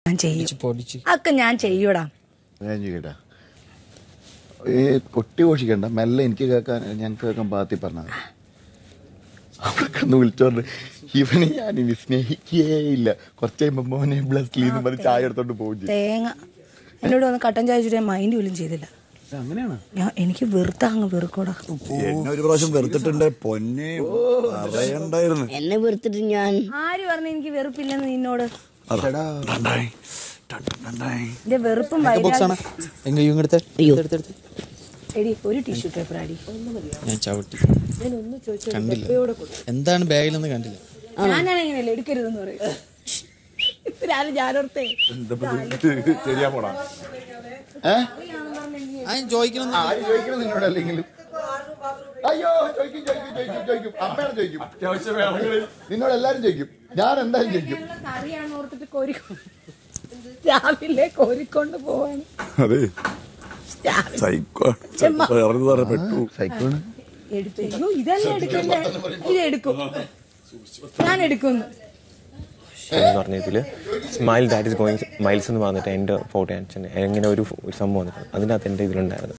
ഞാൻ ചെയ്യും പൊടിച്ച് അതൊക്കെ ഞാൻ ചെയ്യൂടാ ഞാൻ ചെയ്യട്ടാ ഈ കൊട്ടി ഘോഷിക്കണ്ട മെല്ലെ എനിക്ക് കേൾക്കാൻ ഞങ്ങൾക്ക് കേൾക്കാൻ പാത്തി പറഞ്ഞത് അവളൊക്കെ ഒന്ന് വിളിച്ചോണ്ട് ഇവനെ ഞാൻ ഇനി സ്നേഹിക്കേ ഇല്ല കുറച്ച് കഴിയുമ്പോ മോനെ ബ്ലസ്ലി എന്ന് പറഞ്ഞ് ചായ എടുത്തോണ്ട് പോകും ചെയ്യും തേങ്ങ എന്നോട് വന്ന് കട്ടൻ ചായ ചുറ്റാൻ മൈൻഡ് പോലും ചെയ്തില്ല അങ്ങനെയാണ് ഞാൻ എനിക്ക് വെറുത്ത അങ്ങ് വെറുക്കൂടാ എന്നെ ഒരു പ്രാവശ്യം വെറുത്തിട്ടുണ്ട് പൊന്നെ അറിയണ്ടായിരുന്നു എന്നെ വെറുത്തിട്ട് ഞാൻ ആര് പറഞ്ഞു എനിക്ക് വെറുപ്പില്ലെന്ന് നിന്നോട് രണ്ടായി, രണ്ട് രണ്ടായി. എന്റെ വെറുപ്പും ബോക്സ് ആണ് വൈരാഗ്യം എങ്കിൽ ഇങ്ങ് എടുത്ത് എടുത്ത് എടുത്ത് എടി ഒരു ടിഷ്യൂ പേപ്പർ അടി ഞാൻ ചവിട്ടി ഞാൻ ഒന്ന് ചോദിച്ചു കണ്ടില്ല പെപ്പയോടെ കൊടുത്തു എന്താണ് ബാഗിലൊന്നും കണ്ടില്ല ഞാനാണ് എങ്ങനെയല്ല എടുക്കരുതെന്ന് പറയും രാവിലെ ഞാനോർത്തേ ശരിയാ പോടാ ഏ ആ ചോദിക്കണം ആര് ചോദിക്കണം നിന്നോട് അല്ലെങ്കിലും അയ്യോ ചോദിക്കും ചോദിക്കും ചോദിക്കും ചോദിക്കും അമ്മയാണ് ചോദിക്കും നിന്നോട് എല്ലാരും ചോദിക്കും ഞാൻ എന്തായാലും ചോദിക്കും കറിയാണ് ഓർത്തിട്ട് കോരിക്കൊണ്ട് രാവിലെ കോരിക്കൊണ്ട് പോവാണ് അതെ രാവിലെ സൈക്കോ ഇറങ്ങി പെട്ടു സൈക്കോണ് എടുത്തു അയ്യോ ഇതല്ലേ എടുക്കണ്ടേ ഇത് എടുക്കും ഞാൻ എടുക്കുന്നു എന്ന് പറഞ്ഞ ഇതിൽ smile that is going miles എന്ന് പറഞ്ഞിട്ട് എൻ്റെ ഫോട്ടോ അയച്ചു എങ്ങനെ ഒരു ഒരു സംഭവം വന്നിട്ടുണ്ട് അതിനകത്ത് എൻ്റെ ഇതിലുണ്ടായിരുന്നു